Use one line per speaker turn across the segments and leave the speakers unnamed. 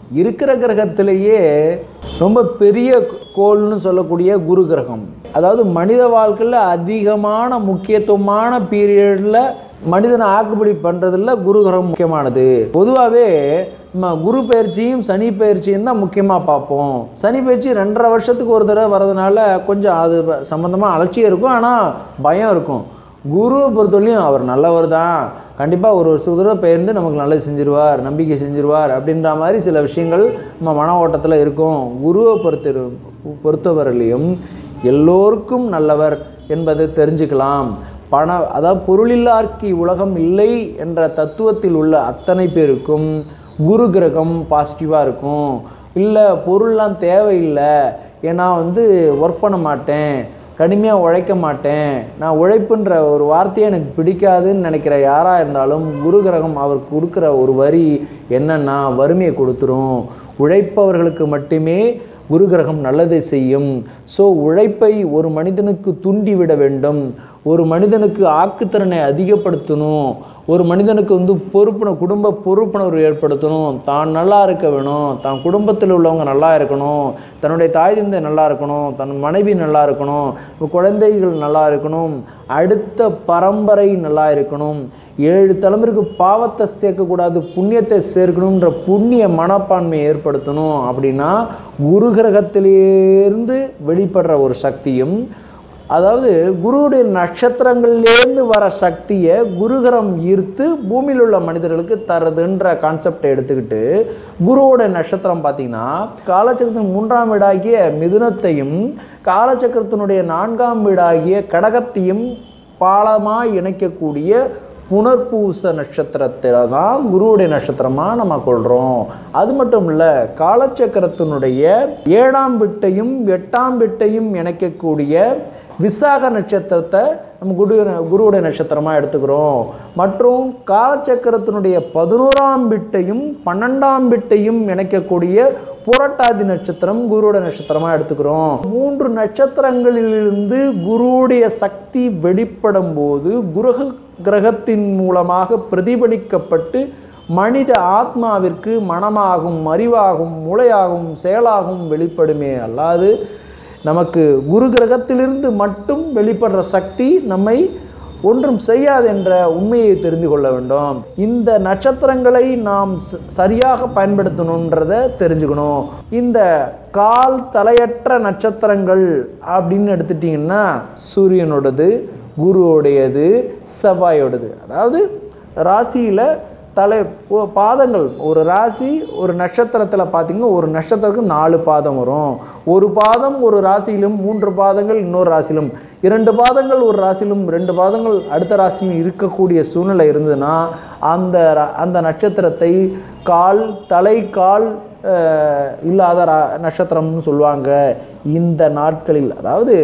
இருக்கிற கிரகத்திலேயே ரொம்ப பெரிய கோள்னு சொல்லக்கூடிய குரு கிரகம் அதாவது மனித வாழ்க்கையில் அதிகமான முக்கியத்துவமான பீரியடில் மனிதனை ஆக்குப்படி பண்ணுறதுல குரு கிரகம் முக்கியமானது பொதுவாகவே நம்ம குரு பயிற்சியும் சனி பயிற்சியும் தான் முக்கியமாக பார்ப்போம் சனி பயிற்சி ரெண்டரை வருஷத்துக்கு ஒரு தடவை வர்றதுனால கொஞ்சம் அது சம்மந்தமாக அலட்சியம் இருக்கும் ஆனால் பயம் இருக்கும் குருவை பொறுத்தவரையும் அவர் நல்லவர் தான் கண்டிப்பாக ஒரு வருஷத்துக்கு தடவை பெயர்ந்து நமக்கு நல்லது செஞ்சிருவார் நம்பிக்கை செஞ்சிருவார் அப்படின்ற மாதிரி சில விஷயங்கள் நம்ம மன ஓட்டத்தில் இருக்கும் குருவை பொறுத்த பொறுத்தவரையிலையும் எல்லோருக்கும் நல்லவர் என்பதை தெரிஞ்சுக்கலாம் பண அதாவது பொருளில்லார்க்கு உலகம் இல்லை என்ற தத்துவத்தில் உள்ள அத்தனை பேருக்கும் குரு கிரகம் பாசிட்டிவாக இருக்கும் இல்லை பொருள்லாம் தேவையில்லை ஏன்னா வந்து ஒர்க் பண்ண மாட்டேன் கடுமையாக உழைக்க மாட்டேன் நான் உழைப்புன்ற ஒரு வார்த்தையை எனக்கு பிடிக்காதுன்னு நினைக்கிற யாராக இருந்தாலும் குரு கிரகம் அவர் கொடுக்குற ஒரு வரி என்னன்னா வறுமையை கொடுத்துரும் உழைப்பவர்களுக்கு மட்டுமே குரு கிரகம் நல்லதை செய்யும் ஸோ உழைப்பை ஒரு மனிதனுக்கு தூண்டிவிட வேண்டும் ஒரு மனிதனுக்கு ஆக்குத்திறனை அதிகப்படுத்தணும் ஒரு மனிதனுக்கு வந்து பொறுப்புண குடும்ப பொறுப்புணர்வு ஏற்படுத்தணும் தான் நல்லா இருக்க வேணும் தான் குடும்பத்தில் உள்ளவங்க நல்லா இருக்கணும் தன்னுடைய தாய் தந்தை நல்லா இருக்கணும் தன் மனைவி நல்லா இருக்கணும் குழந்தைகள் நல்லா இருக்கணும் அடுத்த பரம்பரை நல்லா இருக்கணும் ஏழு தலைமுறைக்கு பாவத்தை சேர்க்கக்கூடாது புண்ணியத்தை சேர்க்கணுன்ற புண்ணிய மனப்பான்மையை ஏற்படுத்தணும் அப்படின்னா குரு கிரகத்திலேருந்து வெளிப்படுற ஒரு சக்தியும் அதாவது குருவுடைய நட்சத்திரங்கள்லேருந்து வர சக்தியை குருகரம் ஈர்த்து பூமியில் உள்ள மனிதர்களுக்கு தருதுன்ற கான்செப்டை எடுத்துக்கிட்டு குருவோட நட்சத்திரம் பார்த்தீங்கன்னா காலச்சக்கரத்தின் மூன்றாம் வீடாகிய மிதுனத்தையும் காலச்சக்கரத்தினுடைய நான்காம் வீடாகிய கடகத்தையும் பாலமாக இணைக்கக்கூடிய புனர்பூச நட்சத்திரத்தில் தான் குருவுடைய நட்சத்திரமாக நம்ம கொள்கிறோம் அது மட்டும் இல்லை காலச்சக்கரத்தினுடைய ஏழாம் விட்டையும் எட்டாம் விட்டையும் இணைக்கக்கூடிய விசாக நட்சத்திரத்தை நம்ம குரு குருவுடைய நட்சத்திரமாக எடுத்துக்கிறோம் மற்றும் காலச்சக்கரத்தினுடைய பதினோராம் விட்டையும் பன்னெண்டாம் விட்டையும் இணைக்கக்கூடிய புரட்டாதி நட்சத்திரம் குருவோட நட்சத்திரமாக எடுத்துக்கிறோம் மூன்று நட்சத்திரங்களிலிருந்து குருவுடைய சக்தி வெளிப்படும் போது குருக கிரகத்தின் மூலமாக பிரதிபலிக்கப்பட்டு மனித ஆத்மாவிற்கு மனமாகும் அறிவாகும் மூளையாகும் செயலாகும் வெளிப்படுமே அல்லாது நமக்கு குரு கிரகத்திலிருந்து மட்டும் வெளிப்படுற சக்தி நம்மை ஒன்றும் செய்யாது என்ற உண்மையை தெரிந்து கொள்ள வேண்டும் இந்த நட்சத்திரங்களை நாம் ச- சரியாக பயன்படுத்தணுன்றத தெரிஞ்சுக்கணும் இந்த கால் தலையற்ற நட்சத்திரங்கள் அப்படின்னு எடுத்துட்டிங்கன்னா சூரியனோடது குருவோடையது செவ்வாயோடது அதாவது ராசியில் தலை ஓ- பாதங்கள் ஒரு ராசி ஒரு நட்சத்திரத்தில் பார்த்தீங்கன்னா ஒரு நட்சத்திரத்துக்கு நாலு பாதம் வரும் ஒரு பாதம் ஒரு ராசியிலும் மூன்று பாதங்கள் இன்னொரு ராசியிலும் இரண்டு பாதங்கள் ஒரு ராசியிலும் ரெண்டு பாதங்கள் அடுத்த ராசியிலும் இருக்கக்கூடிய சூழ்நிலை இருந்ததுன்னா அந்த ர- அந்த நட்சத்திரத்தை கால் தலை கால் அஹ், இல்லாத ரா- நட்சத்திரம்னு சொல்லுவாங்க இந்த நாட்களில் அதாவது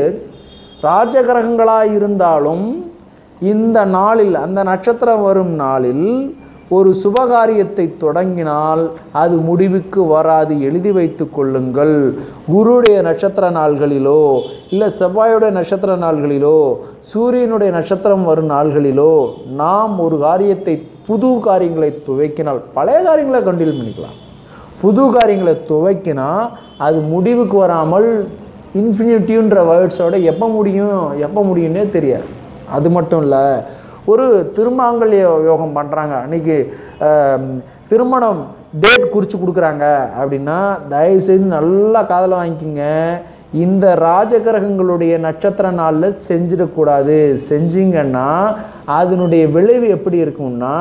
ராஜகிரகங்களாக இருந்தாலும் இந்த நாளில் அந்த நட்சத்திரம் வரும் நாளில் ஒரு சுபகாரியத்தை தொடங்கினால் அது முடிவுக்கு வராது எழுதி வைத்து கொள்ளுங்கள் குருடைய நட்சத்திர நாள்களிலோ இல்லை செவ்வாயுடைய நட்சத்திர நாள்களிலோ சூரியனுடைய நட்சத்திரம் வரும் நாள்களிலோ நாம் ஒரு காரியத்தை புது காரியங்களை துவைக்கினால் பழைய காரியங்களை கண்டில் பண்ணிக்கலாம் புது காரியங்களை துவைக்கினா அது முடிவுக்கு வராமல் இன்ஃபினிட்டின்ற வேர்ட்ஸோட எப்போ முடியும் எப்போ முடியும்னே தெரியாது அது மட்டும் இல்லை ஒரு திருமாங்கல்ய யோகம் பண்ணுறாங்க அன்னைக்கு ஆம், திருமணம் டேட் குறித்து கொடுக்குறாங்க அப்படின்னா தயவுசெய்து நல்லா காதில் வாங்கிக்கோங்க இந்த ராஜகிரகங்களுடைய நட்சத்திர நாளில் செஞ்சிடக்கூடாது செஞ்சீங்கன்னா அதனுடைய விளைவு எப்படி இருக்கும்னா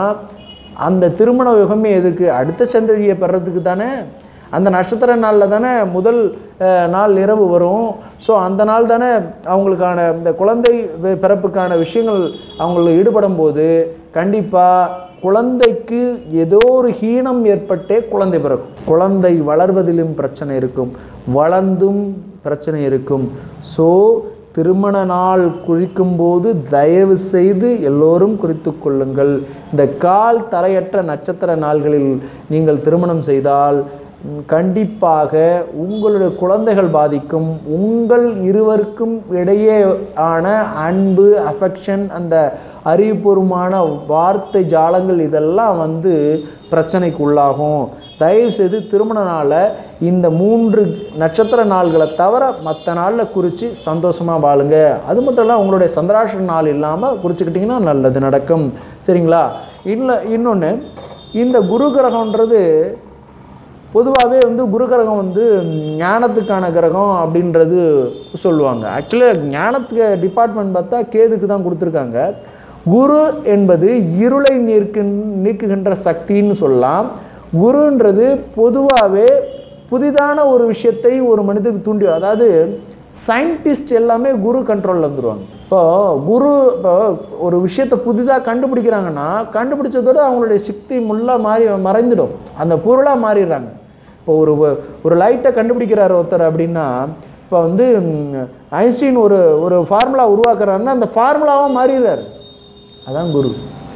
அந்த திருமண யுகமே எதுக்கு அடுத்த சந்ததியை பெறதுக்கு தானே அந்த நட்சத்திர நாளில் தானே முதல் அஹ், நாள் இரவு வரும் ஸோ அந்த நாள் தானே அவங்களுக்கான இந்த குழந்தை வி- பிறப்புக்கான விஷயங்கள் அவங்களுக்கு ஈடுபடும் போது கண்டிப்பாக குழந்தைக்கு ஏதோ ஒரு ஹீனம் ஏற்பட்டே குழந்தை பிறக்கும் குழந்தை வளர்வதிலும் பிரச்சனை இருக்கும் வளர்ந்தும் பிரச்சனை இருக்கும் ஸோ திருமண நாள் குறிக்கும்போது தயவு செய்து எல்லோரும் குறித்து கொள்ளுங்கள் இந்த கால் தரையற்ற நட்சத்திர நாள்களில் நீங்கள் திருமணம் செய்தால் ம், கண்டிப்பாக உங்களுடைய குழந்தைகள் பாதிக்கும் உங்கள் இருவருக்கும் இடையே ஆன அன்பு அஃபெக்ஷன் அந்த அறிவுபூர்வமான வார்த்தை ஜாலங்கள் இதெல்லாம் வந்து பிரச்சனைக்கு உள்ளாகும் தயவு செய்து திருமண நாளை இந்த மூன்று நட்சத்திர நாள்களை தவிர மற்ற நாளில் குறித்து சந்தோஷமாக வாழுங்க அது மட்டும் இல்லை உங்களுடைய சந்திராஷ்ட நாள் இல்லாமல் குறிச்சிக்கிட்டிங்கன்னா நல்லது நடக்கும் சரிங்களா இல்லை இன்னொன்று இந்த குரு கிரகம்ன்றது பொதுவாகவே வந்து குரு கிரகம் வந்து ஞானத்துக்கான கிரகம் அப்படின்றது சொல்லுவாங்க ஆக்சுவலாக ஞானத்துக்கு டிபார்ட்மெண்ட் பார்த்தா கேதுக்கு தான் கொடுத்துருக்காங்க குரு என்பது இருளை நீக்கு நீக்குகின்ற சக்தின்னு சொல்லலாம் குருன்றது பொதுவாகவே புதிதான ஒரு விஷயத்தை ஒரு மனிதனுக்கு தூண்டி அதாவது சயின்டிஸ்ட் எல்லாமே குரு கண்ட்ரோலில் வந்துடுவாங்க இப்போ குரு இப்போ ஒரு விஷயத்தை புதிதாக கண்டுபிடிக்கிறாங்கன்னா கண்டுபிடிச்சதோட அவங்களுடைய சக்தி முள்ளாக மாறி மறைந்துடும் அந்த பொருளாக மாறிடுறாங்க இப்போ ஒரு ஒரு லைட்டை கண்டுபிடிக்கிறார் ஒருத்தர் அப்படின்னா இப்போ வந்து ம், ஐன்ஸ்டீன் ஒரு ஒரு ஃபார்முலா உருவாக்குறாருன்னா அந்த ஃபார்முலாவாக மாறிடுறாரு அதான் குரு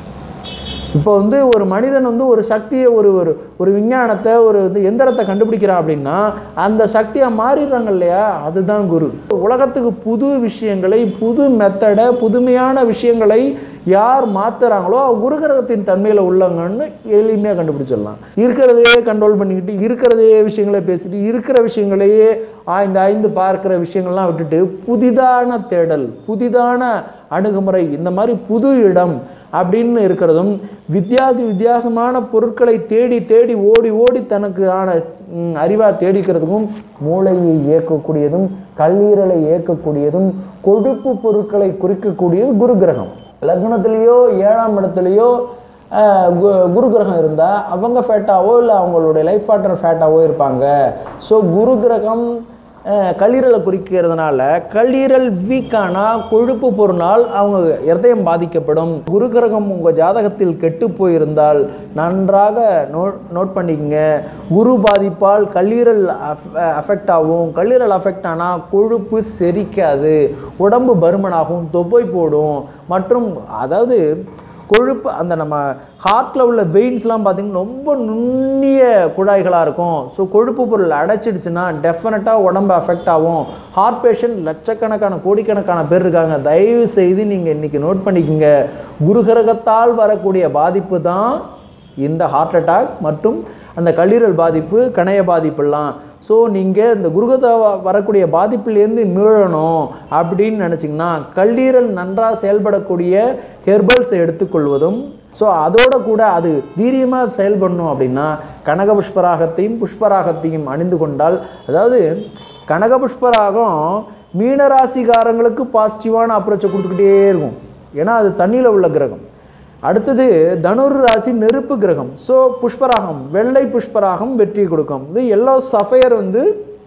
இப்போ வந்து ஒரு மனிதன் வந்து ஒரு சக்தியை ஒரு ஒரு ஒரு விஞ்ஞானத்தை ஒரு இது எந்திரத்தை கண்டுபிடிக்கிறான் அப்படின்னா அந்த சக்தியை மாறிடுறாங்க இல்லையா அதுதான் குரு உலகத்துக்கு புது விஷயங்களை புது மெத்தடை புதுமையான விஷயங்களை யார் மாத்துறாங்களோ குரு கிரகத்தின் தன்மையில் உள்ளவங்கன்னு எளிமையாக கண்டுபிடிச்சிடலாம் இருக்கிறதையே கண்ட்ரோல் பண்ணிக்கிட்டு இருக்கிறதே விஷயங்களை பேசிட்டு இருக்கிற விஷயங்களையே ஆய்ந்து ஆய்ந்து பார்க்கிற விஷயங்கள்லாம் விட்டுட்டு புதிதான தேடல் புதிதான அணுகுமுறை இந்த மாதிரி புது இடம் அப்படின்னு இருக்கிறதும் வித்தியாச வித்தியாசமான பொருட்களை தேடி தேடி ஓடி ஓடி தனக்கு ஆன ம், அறிவா தேடிக்கிறதுக்கும் மூளையை இயக்கக்கூடியதும் கல்லீரலை இயக்கக்கூடியதும் கொழுப்பு பொருட்களை குறிக்கக்கூடியது குரு கிரகம் லக்னத்திலேயோ ஏழாம் இடத்துலையோ ஆஹ், கு- குரு கிரகம் இருந்தால் அவங்க ஃபேட்டாவோ இல்லை அவங்களுடைய லைஃப் பார்ட்னர் ஃபேட்டாவோ இருப்பாங்க ஸோ குரு கிரகம் ஆஹ், கல்லீரலை குறிக்கிறதுனால கல்லீரல் வீக்கானா கொழுப்பு பொருளால் அவங்க இருதயம் பாதிக்கப்படும் குரு கிரகம் உங்கள் ஜாதகத்தில் கெட்டு போயிருந்தால் நன்றாக நோட் நோட் பண்ணிக்கங்க குரு பாதிப்பால் கல்லீரல் அஃபெக்ட் ஆகும் கல்லீரல் அஃபெக்ட் ஆனால் கொழுப்பு செரிக்காது உடம்பு பருமனாகும் தொப்பை போடும் மற்றும் அதாவது கொழுப்பு அந்த நம்ம ஹார்ட்டில் உள்ள வெயின்ஸ்லாம் பார்த்தீங்கன்னா ரொம்ப நுண்ணிய குழாய்களாக இருக்கும் ஸோ கொழுப்பு பொருள் அடைச்சிடுச்சுன்னா டெஃபினட்டாக உடம்பு அஃபெக்ட் ஆகும் ஹார்ட் பேஷண்ட் லட்சக்கணக்கான கோடிக்கணக்கான பேர் இருக்காங்க தயவு செய்து நீங்கள் இன்றைக்கி நோட் பண்ணிக்கோங்க குருகிரகத்தால் வரக்கூடிய பாதிப்பு தான் இந்த ஹார்ட் அட்டாக் மற்றும் அந்த கல்லீரல் பாதிப்பு கணைய பாதிப்புலாம் ஸோ நீங்கள் இந்த குருகத்தை வ- வரக்கூடிய பாதிப்பிலேருந்து மீளணும் அப்படின்னு நினச்சிங்கன்னா கல்லீரல் நன்றாக செயல்படக்கூடிய ஹெர்பல்ஸை எடுத்துக்கொள்வதும் ஸோ அதோட கூட அது வீரியமாக செயல்படணும் அப்படின்னா கனக புஷ்பராகத்தையும் புஷ்பராகத்தையும் அணிந்து கொண்டால் அதாவது கனக புஷ்பராகம் மீனராசிக்காரங்களுக்கு பாசிட்டிவான அப்ரோச்சை கொடுத்துக்கிட்டே இருக்கும் ஏன்னா அது தண்ணியில் உள்ள கிரகம் அடுத்தது தனுர் ராசி நெருப்பு கிரகம் ஸோ புஷ்பராகம் வெள்ளை புஷ்பராகம் வெற்றி கொடுக்கும் இது எல்லோ சஃபயர் வந்து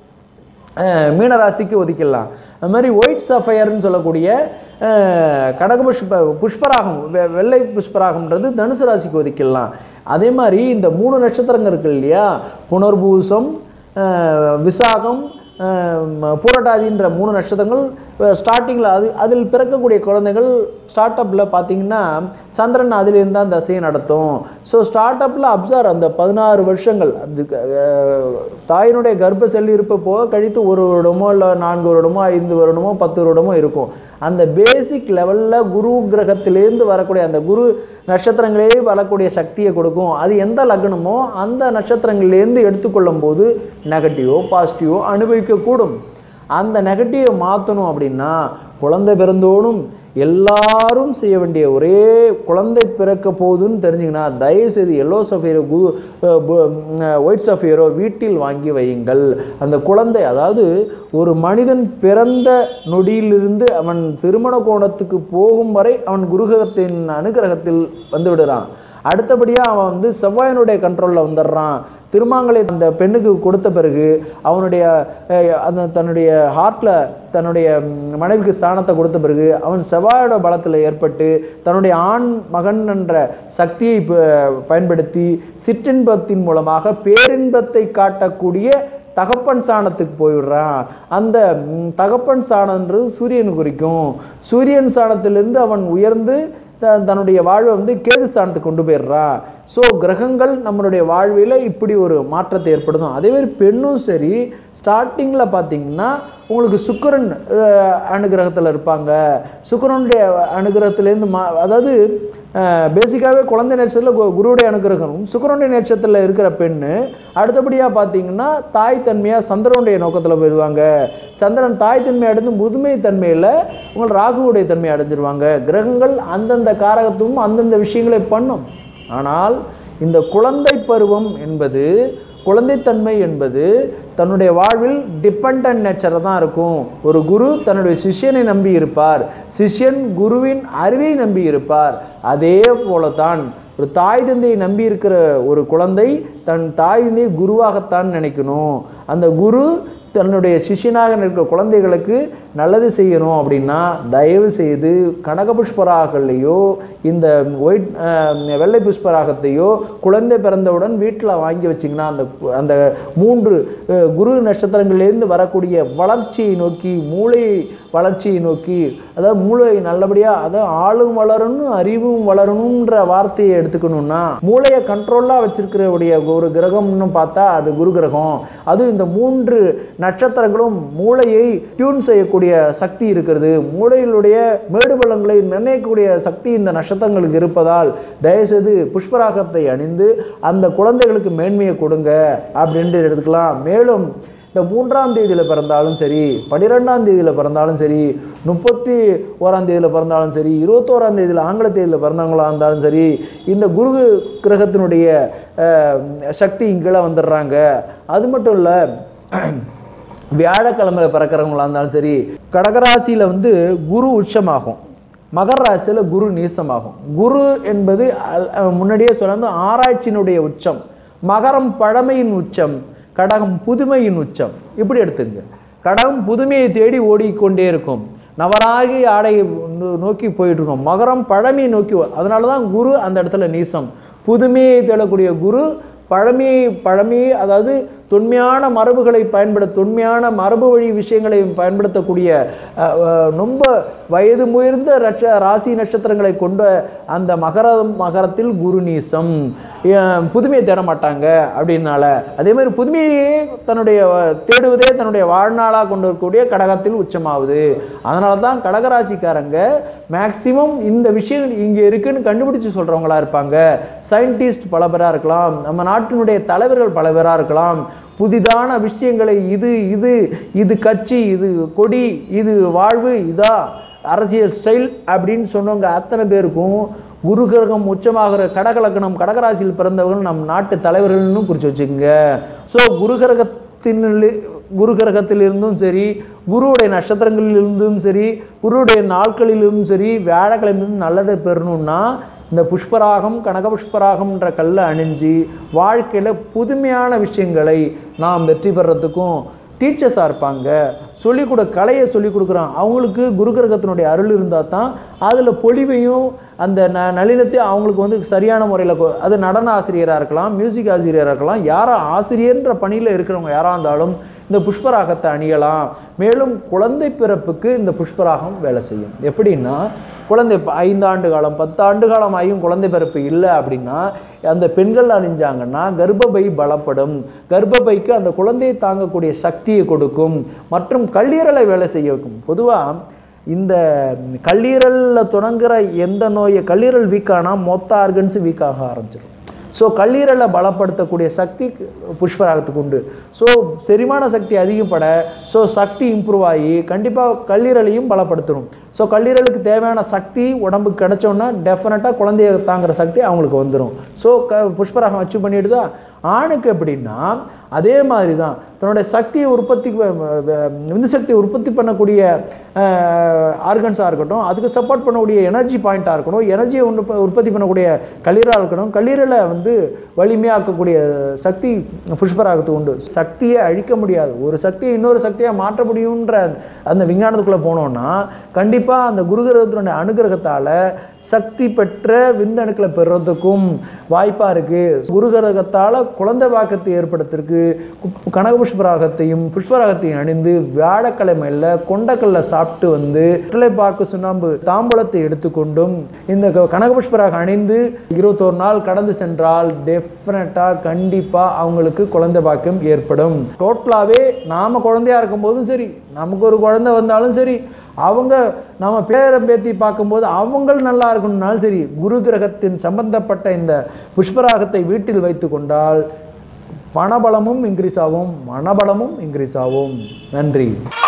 அஹ், மீன ராசிக்கு ஒதுக்கிடலாம் அது மாதிரி ஒயிட் சஃபயர்னு சொல்லக்கூடிய அஹ், கடக புஷ்ப புஷ்பராகம் வெ- வெள்ளை புஷ்பராகம்ன்றது தனுசு ராசிக்கு ஒதுக்கிடலாம் அதே மாதிரி இந்த மூணு நட்சத்திரங்கள் இருக்கு இல்லையா புனர்பூசம் அஹ், விசாகம் அஹ், ம- பூரட்டாதின்ற மூணு நட்சத்திரங்கள் ஸ்டார்டிங்கில் அது அதில் பிறக்கக்கூடிய குழந்தைகள் ஸ்டார்ட் அப்பில் பார்த்தீங்கன்னா சந்திரன் அதிலிருந்து தான் தசையை நடத்தும் ஸோ ஸ்டார்ட் அப்பில் அப்சர்வ் அந்த பதினாறு வருஷங்கள் அது அஹ், தாயினுடைய கர்ப்ப செல் இருப்ப போக கழித்து ஒரு வருடமோ இல்லை நான்கு வருடமோ ஐந்து வருடமோ பத்து வருடமோ இருக்கும் அந்த பேசிக் லெவலில் குரு கிரகத்திலேருந்து வரக்கூடிய அந்த குரு நட்சத்திரங்களே வரக்கூடிய சக்தியை கொடுக்கும் அது எந்த லக்னமோ அந்த நட்சத்திரங்கள்லேருந்து எடுத்துக்கொள்ளும் போது நெகட்டிவோ பாசிட்டிவோ அனுபவிக்கக்கூடும் அந்த நெகட்டிவை மாற்றணும் அப்படின்னா குழந்தை பிறந்தோடும் எல்லாரும் செய்ய வேண்டிய ஒரே குழந்தை பிறக்க போகுதுன்னு தெரிஞ்சிங்கன்னா தயவு செய்து எல்லோ சஃபீரோ கு ஒயிட் சஃபீரோ வீட்டில் வாங்கி வையுங்கள் அந்த குழந்தை அதாவது ஒரு மனிதன் பிறந்த நொடியிலிருந்து அவன் திருமண கோணத்துக்கு போகும் வரை அவன் குருகத்தின் அனுகிரகத்தில் வந்து விடுறான் அடுத்தபடியாக அவன் வந்து செவ்வாயனுடைய கண்ட்ரோலில் வந்துடுறான் திருமாங்கலை அந்த பெண்ணுக்கு கொடுத்த பிறகு அவனுடைய அஹ், அந்த தன்னுடைய ஹார்ட்டில் தன்னுடைய ம், மனைவிக்கு ஸ்தானத்தை கொடுத்த பிறகு அவன் செவ்வாயோட பலத்தில் ஏற்பட்டு தன்னுடைய ஆண் மகன் என்ற சக்தியை ப- பயன்படுத்தி சிற்றின்பத்தின் மூலமாக பேரின்பத்தை காட்டக்கூடிய தகப்பன் சாணத்துக்கு போயிடுறான் அந்த ம், தகப்பன் சாணன்றது சூரியன் குறிக்கும் சூரியன் சாணத்திலிருந்து அவன் உயர்ந்து த- தன்னுடைய வாழ்வை வந்து கேது ஸ்தானத்துக்கு கொண்டு போயிடுறா ஸோ கிரகங்கள் நம்மளுடைய வாழ்வில் இப்படி ஒரு மாற்றத்தை ஏற்படுத்தும் அதே மாதிரி பெண்ணும் சரி ஸ்டார்டிங்கில் பார்த்தீங்கன்னா உங்களுக்கு சுக்கிரன் அஹ், அனுகிரகத்தில் இருப்பாங்க சுக்கிரனுடைய அனுகிரகத்திலேருந்து மா அதாவது பேசிக்காகவே குழந்தை நேட்சத்தில் குருவுடைய அனுகிரகம் சுக்கிரனுடைய நேட்சத்தில் இருக்கிற பெண்ணு அடுத்தபடியாக பார்த்தீங்கன்னா தாய் தன்மையாக சந்திரனுடைய நோக்கத்தில் போயிடுவாங்க சந்திரன் தாய் தன்மை அடைந்து முதுமை தன்மையில் உங்கள் ராகுவுடைய தன்மை அடைஞ்சிருவாங்க கிரகங்கள் அந்தந்த காரகத்துவம் அந்தந்த விஷயங்களை பண்ணும் ஆனால் இந்த குழந்தை பருவம் என்பது குழந்தைத்தன்மை என்பது தன்னுடைய வாழ்வில் டிபெண்ட் நேச்சரை தான் இருக்கும் ஒரு குரு தன்னுடைய சிஷ்யனை நம்பி இருப்பார் சிஷ்யன் குருவின் அறிவை நம்பி இருப்பார் அதே போல தான் ஒரு தாய் தந்தையை நம்பி இருக்கிற ஒரு குழந்தை தன் தாய் தந்தையை குருவாகத்தான் நினைக்கணும் அந்த குரு தன்னுடைய சிஷ்யனாக இருக்கிற குழந்தைகளுக்கு நல்லது செய்யணும் அப்படின்னா தயவு செய்து கனக புஷ்பராகலையோ இந்த ஒயிட் வெள்ளை புஷ்பராகத்தையோ குழந்தை பிறந்தவுடன் வீட்டில் வாங்கி வச்சிங்கன்னா அந்த அந்த மூன்று அஹ், குரு நட்சத்திரங்கள்லேருந்து வரக்கூடிய வளர்ச்சியை நோக்கி மூளை வளர்ச்சியை நோக்கி அதாவது மூளை நல்லபடியாக அதாவது ஆளும் வளரணும் அறிவும் வளரணுன்ற வார்த்தையை எடுத்துக்கணும்னா மூளையை கண்ட்ரோலாக வச்சிருக்கிறவுடைய ஒரு கிரகம்னு பார்த்தா அது குரு கிரகம் அதுவும் இந்த மூன்று நட்சத்திரங்களும் மூளையை டியூன் செய்யக்கூடிய சக்தி இருக்கிறது மூளையிலுடைய மேடு பள்ளங்களை நிர்ணயிக்கக்கூடிய சக்தி இந்த நட்சத்திரங்களுக்கு இருப்பதால் தயவுசெய்து புஷ்பராகத்தை அணிந்து அந்த குழந்தைகளுக்கு மேன்மையை கொடுங்க அப்படின்ட்டு எடுத்துக்கலாம் மேலும் இந்த மூன்றாம் தேதியில் பிறந்தாலும் சரி பன்னிரெண்டாம் தேதியில் பிறந்தாலும் சரி முப்பத்தி ஓராம் தேதியில் பிறந்தாலும் சரி இருபத்தோராம் தேதியில் ஆங்கில தேதியில் பிறந்தவங்களா இருந்தாலும் சரி இந்த குரு கிரகத்தினுடைய அஹ், சக்தி கீழே வந்துடுறாங்க அது மட்டும் இல்லை வியாழக்கிழமையில் பிறக்கிறவங்களா இருந்தாலும் சரி கடகராசியில் வந்து குரு உச்சமாகும் மகர ராசியில் குரு நீசமாகும் குரு என்பது அல்- அஹ் முன்னாடியே சொன்ன ஆராய்ச்சியினுடைய உச்சம் மகரம் பழமையின் உச்சம் கடகம் புதுமையின் உச்சம் இப்படி எடுத்துங்க கடகம் புதுமையை தேடி ஓடிக்கொண்டே இருக்கும் நவராகி ஆடையை நோ- நோக்கி போயிட்டு இருக்கோம் மகரம் பழமையை நோக்கி வ- அதனால தான் குரு அந்த இடத்துல நீசம் புதுமையை தேடக்கூடிய குரு பழமையை பழமையை அதாவது தொன்மையான மரபுகளை பயன்படுத்த தொன்மையான மரபு வழி விஷயங்களை பயன்படுத்தக்கூடிய அஹ், அஹ், ரொம்ப வயது முயர்ந்த ரட்ச ராசி நட்சத்திரங்களை கொண்ட அந்த மகர மகரத்தில் குரு நீசம் அஹ், புதுமையை தேட மாட்டாங்க அப்படின்னால அதே மாதிரி புதுமையை தன்னுடைய தேடுவதே தன்னுடைய வாழ்நாளாக கொண்டு இருக்கக்கூடிய கடகத்தில் உச்சமாகுது அதனால தான் கடகராசிக்காரங்க மேக்சிமம் இந்த விஷயம் இங்கே இருக்குன்னு கண்டுபிடிச்சு சொல்கிறவங்களா இருப்பாங்க சயின்டிஸ்ட் பல பேராக இருக்கலாம் நம்ம நாட்டினுடைய தலைவர்கள் பல பேராக இருக்கலாம் புதிதான விஷயங்களை இது இது இது கட்சி இது கொடி இது வாழ்வு இதா அரசியல் ஸ்டைல் அப்படின்னு சொன்னவங்க அத்தனை பேருக்கும் குரு கிரகம் உச்சமாகிற கடகலக்கணம் கடகராசியில் பிறந்தவர்கள் நம் நாட்டு தலைவர்கள்னு குறித்து வச்சுக்கோங்க ஸோ குரு கிரகத்தின் குரு கிரகத்திலிருந்தும் சரி குருவுடைய நட்சத்திரங்களிலிருந்தும் சரி குருவுடைய நாட்களிலிருந்தும் சரி வியாழக்கிழமையிலிருந்து நல்லதை பெறணும்னா இந்த புஷ்பராகம் கனக புஷ்பராகம்ன்ற கல்லை அணிஞ்சு வாழ்க்கையில் புதுமையான விஷயங்களை நாம் வெற்றி பெறத்துக்கும் டீச்சர்ஸாக இருப்பாங்க சொல்லிக் கொடு கலையை சொல்லிக் கொடுக்குறான் அவங்களுக்கு குரு கிரகத்தினுடைய அருள் இருந்தால் தான் அதில் பொலிவையும் அந்த ந நளினத்தையும் அவங்களுக்கு வந்து சரியான முறையில் அது நடன ஆசிரியராக இருக்கலாம் மியூசிக் ஆசிரியராக இருக்கலாம் யாரா ஆசிரியர்ன்ற பணியில் இருக்கிறவங்க யாராக இருந்தாலும் இந்த புஷ்பராகத்தை அணியலாம் மேலும் குழந்தை பிறப்புக்கு இந்த புஷ்பராகம் வேலை செய்யும் எப்படின்னா குழந்தை இப்ப ஐந்தாண்டு காலம் பத்தாண்டு காலம் ஆகியும் குழந்தை பிறப்பு இல்லை அப்படின்னா அந்த பெண்கள் அணிஞ்சாங்கன்னா கர்ப்பப்பை பலப்படும் கர்ப்பப்பைக்கு அந்த குழந்தையை தாங்கக்கூடிய சக்தியை கொடுக்கும் மற்றும் கல்லீரலை வேலை செய்ய வைக்கும் பொதுவாக இந்த கல்லீரலில் தொடங்குற எந்த நோயை கல்லீரல் வீக் ஆனால் மொத்த ஆர்கன்ஸும் வீக் ஆக ஆரம்பிச்சிடும் ஸோ கல்லீரலை பலப்படுத்தக்கூடிய சக்தி புஷ்பராகத்துக்கு உண்டு ஸோ செரிமான சக்தி அதிகப்பட ஸோ சக்தி இம்ப்ரூவ் ஆகி கண்டிப்பாக கல்லீரலையும் பலப்படுத்தணும் ஸோ கல்லீரலுக்கு தேவையான சக்தி உடம்புக்கு கிடைச்சோன்னா டெஃபினட்டாக குழந்தைய தாங்குற சக்தி அவங்களுக்கு வந்துடும் ஸோ க புஷ்பராகம் அச்சீவ் பண்ணிடுதா ஆணுக்கு எப்படின்னா அதே மாதிரி தான் தன்னுடைய சக்தியை உற்பத்தி விந்து சக்தியை உற்பத்தி பண்ணக்கூடிய ஆர்கன்ஸாக இருக்கட்டும் அதுக்கு சப்போர்ட் பண்ணக்கூடிய எனர்ஜி பாயிண்ட்டாக இருக்கணும் எனர்ஜியை உற்ப உற்பத்தி பண்ணக்கூடிய கல்லீரலாக இருக்கணும் கல்லீரலை வந்து வலிமையாக்கக்கூடிய சக்தி புஷ்பராகத்துக்கு உண்டு சக்தியை அழிக்க முடியாது ஒரு சக்தியை இன்னொரு சக்தியாக மாற்ற முடியுன்ற அந்த விஞ்ஞானத்துக்குள்ளே போனோம்னா கண்டிப்பாக கண்டிப்பாக அந்த குரு கிரகத்தினுடைய அனுகிரகத்தால் சக்தி பெற்ற விந்தணுக்களை பெறுறதுக்கும் வாய்ப்பாக இருக்குது குரு கிரகத்தால் குழந்தை வாக்கத்தை ஏற்படுத்துறதுக்கு கு- கனகபுஷ்பராகத்தையும் புஷ்பராகத்தையும் அணிந்து வியாழக்கிழமையில் கொண்டக்கல்ல சாப்பிட்டு வந்து வெற்றிலைப்பாக்கு சுண்ணாம்பு தாம்பூலத்தை எடுத்துக்கொண்டும் இந்த க- கனகபுஷ்பராக அணிந்து இருபத்தோரு நாள் கடந்து சென்றால் டெஃபினட்டாக கண்டிப்பாக அவங்களுக்கு குழந்தை பாக்கியம் ஏற்படும் டோட்டலாகவே நாம் குழந்தையா இருக்கும்போதும் சரி நமக்கு ஒரு குழந்தை வந்தாலும் சரி அவங்க நம்ம பேரை பேத்தி பார்க்கும்போது அவங்கள் நல்லா இருக்கணும்னாலும் சரி குரு கிரகத்தின் சம்பந்தப்பட்ட இந்த புஷ்பராகத்தை வீட்டில் வைத்து கொண்டால் பணபலமும் இன்க்ரீஸ் ஆகும் மனபலமும் இன்க்ரீஸ் ஆகும் நன்றி